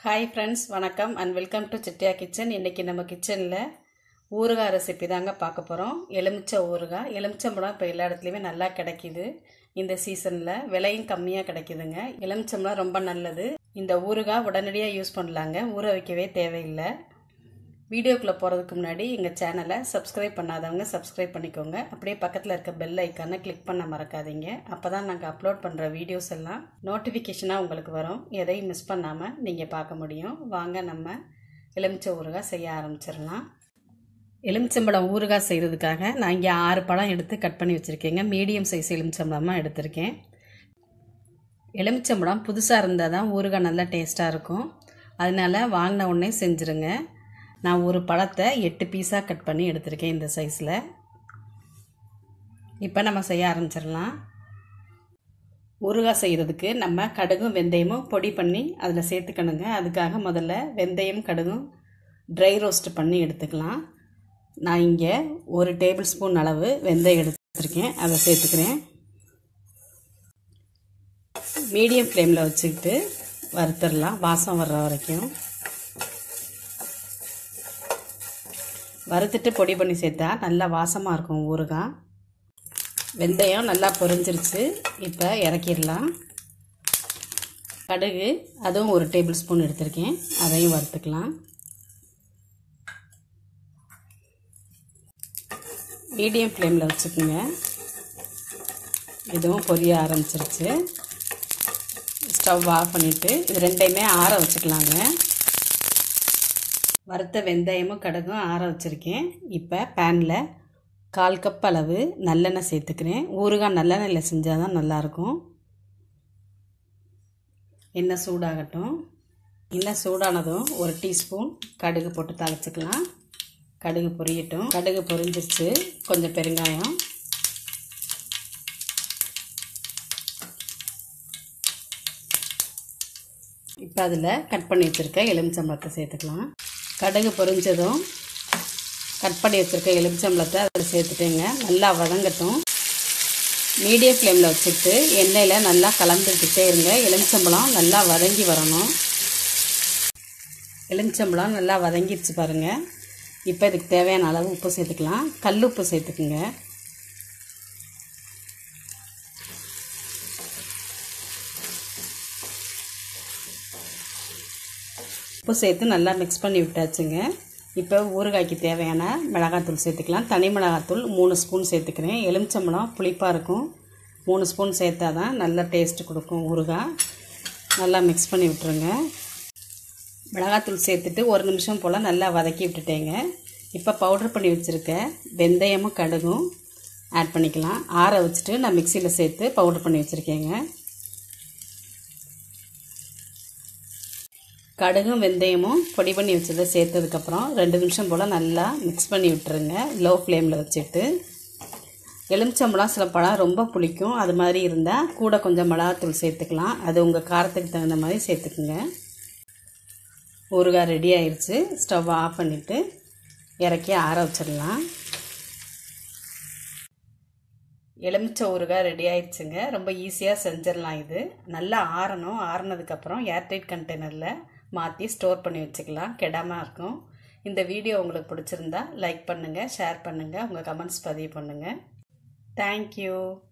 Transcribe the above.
hi friends வணக்கம் and welcome to சிட்டியா kitchen இன்றைக்கி நம்ம கிச்சனில் ஊறுகாய் ரெசிபி தாங்க பார்க்க போகிறோம் எலுமிச்சை ஊறுகாய் எலுமிச்சம்பழம் இப்போ எல்லா இடத்துலையுமே நல்லா கிடைக்கிது இந்த சீசனில் விலையும் கம்மியாக கிடைக்குதுங்க எலுமிச்சம்பழம் ரொம்ப நல்லது இந்த ஊறுகாய் உடனடியாக யூஸ் பண்ணலாங்க ஊற வைக்கவே தேவையில்லை வீடியோக்குள்ளே போகிறதுக்கு முன்னாடி எங்கள் சேனலை சப்ஸ்கிரைப் பண்ணாதவங்க சப்ஸ்கிரைப் பண்ணிக்கோங்க அப்படியே பக்கத்தில் இருக்க பெல் ஐக்கானை கிளிக் பண்ண மறக்காதீங்க அப்போ தான் நாங்கள் அப்லோட் பண்ணுற வீடியோஸ் எல்லாம் நோட்டிஃபிகேஷனாக உங்களுக்கு வரும் எதையும் மிஸ் பண்ணாமல் நீங்கள் பார்க்க முடியும் வாங்க நம்ம எலுமிச்சை ஊறுகாய் செய்ய ஆரம்பிச்சிடலாம் எலுமிச்சம்பழம் ஊறுகாய் செய்கிறதுக்காக நான் இங்கே ஆறு பழம் எடுத்து கட் பண்ணி வச்சுருக்கேங்க மீடியம் சைஸ் எலுமிச்சம்பழமாக எடுத்திருக்கேன் எலுமிச்சம்பழம் புதுசாக இருந்தால் தான் ஊறுகாய் நல்லா டேஸ்ட்டாக இருக்கும் அதனால் வாங்கின உடனே செஞ்சுருங்க நான் ஒரு பழத்தை எட்டு பீஸாக கட் பண்ணி எடுத்திருக்கேன் இந்த சைஸில் இப்போ நம்ம செய்ய ஆரம்பிச்சிடலாம் ஊறுகாய் செய்கிறதுக்கு நம்ம கடுகும் வெந்தயமும் பொடி பண்ணி அதில் சேர்த்துக்கணுங்க அதுக்காக முதல்ல வெந்தயம் கடுகும் ட்ரை ரோஸ்ட் பண்ணி எடுத்துக்கலாம் நான் இங்கே ஒரு டேபிள் ஸ்பூன் அளவு வெந்தயம் எடுத்துருக்கேன் அதை சேர்த்துக்கிறேன் மீடியம் ஃப்ளேமில் வச்சுக்கிட்டு வறுத்துடலாம் வாசம் வர்ற வரைக்கும் வறுத்துட்டு பொடி பண்ணி சேர்த்தா நல்லா வாசமாக இருக்கும் ஊறுகாய் வெந்தயம் நல்லா பொரிஞ்சிருச்சு இப்போ இறக்கிடலாம் கடுகு அதுவும் ஒரு டேபிள் ஸ்பூன் எடுத்திருக்கேன் அதையும் வறுத்துக்கலாம் மீடியம் ஃப்ளேமில் வச்சுக்கோங்க இதுவும் பொரிய ஆரம்பிச்சிருச்சு ஸ்டவ் ஆஃப் பண்ணிவிட்டு இது ரெண்டையுமே ஆற வச்சுக்கலாங்க வறுத்த வெந்தயமும் கடுகும் ஆற வச்சுருக்கேன் இப்போ பேனில் கால் கப் அளவு நல்லெண்ணெய் சேர்த்துக்கிறேன் ஊறுகாய் நல்லெண்ணெயில் செஞ்சால் தான் நல்லாயிருக்கும் எண்ணெய் சூடாகட்டும் எண்ணெய் சூடானதும் ஒரு டீஸ்பூன் கடுகு போட்டு தாளிச்சிக்கலாம் கடுகு பொரியட்டும் கடுகு பொரிஞ்சிருச்சு கொஞ்சம் பெருங்காயம் இப்போ அதில் கட் பண்ணி வச்சுருக்க எலுமிச்சம்பழத்தை சேர்த்துக்கலாம் கடுகு பொரிஞ்சதும் கட் பண்ணி வச்சுருக்க எலுமிச்சம்பழத்தை அதில் சேர்த்துட்டேங்க நல்லா வதங்கட்டும் மீடியம் ஃப்ளேமில் வச்சுட்டு எண்ணெயில் நல்லா கலந்துக்கிட்டே இருங்க எலுமிச்சம்பழம் நல்லா வதங்கி வரணும் எலுமிச்சம்பழம் நல்லா வதங்கிடுச்சு பாருங்கள் இப்போ இதுக்கு தேவையான அளவு உப்பு சேர்த்துக்கலாம் கல் உப்பு சேர்த்துக்குங்க உப்பு சேர்த்து நல்லா மிக்ஸ் பண்ணி விட்டாச்சுங்க இப்போ ஊறுகாய்க்கு தேவையான மிளகாத்தூள் சேர்த்துக்கலாம் தனி மிளகாத்தூள் மூணு ஸ்பூன் சேர்த்துக்கிறேன் எலுமிச்சம்பழம் புளிப்பாக இருக்கும் மூணு ஸ்பூன் சேர்த்தா தான் நல்ல டேஸ்ட்டு கொடுக்கும் ஊறுகாய் நல்லா மிக்ஸ் பண்ணி விட்டுருங்க மிளகாத்தூள் சேர்த்துட்டு ஒரு நிமிஷம் போல் நல்லா வதக்கி விட்டுட்டேங்க இப்போ பவுட்ரு பண்ணி வச்சுருக்க வெந்தயமும் கடுகும் ஆட் பண்ணிக்கலாம் ஆற வச்சுட்டு நான் மிக்சியில் சேர்த்து பவுட்ரு பண்ணி வச்சுருக்கேங்க கடுகும் வெந்தயமும் பொடி பண்ணி வச்சதை சேர்த்ததுக்கப்புறம் ரெண்டு நிமிஷம் போல் நல்லா மிக்ஸ் பண்ணி விட்டுருங்க லோ ஃப்ளேமில் வச்சுட்டு எலுமிச்சம்பழம் சில பழம் ரொம்ப புளிக்கும் அது மாதிரி இருந்தால் கூட கொஞ்சம் மிளகாத்தூள் சேர்த்துக்கலாம் அது உங்கள் காரத்துக்கு தகுந்த மாதிரி சேர்த்துக்குங்க ஊறுகாய் ரெடி ஆயிடுச்சு ஸ்டவ் ஆஃப் பண்ணிவிட்டு இறக்கி ஆற வச்சிடலாம் எலுமிச்சை ஊறுகாய் ரெடி ஆயிடுச்சுங்க ரொம்ப ஈஸியாக செஞ்சிடலாம் இது நல்லா ஆறணும் ஆறினதுக்கப்புறம் ஏர்டைட் கண்டெய்னரில் மாற்றி ஸ்டோர் பண்ணி வச்சுக்கலாம் கெடாமல் இருக்கும் இந்த வீடியோ உங்களுக்கு பிடிச்சிருந்தா லைக் பண்ணுங்கள் ஷேர் பண்ணுங்கள் உங்கள் கமெண்ட்ஸ் பதிவு பண்ணுங்கள் தேங்க்யூ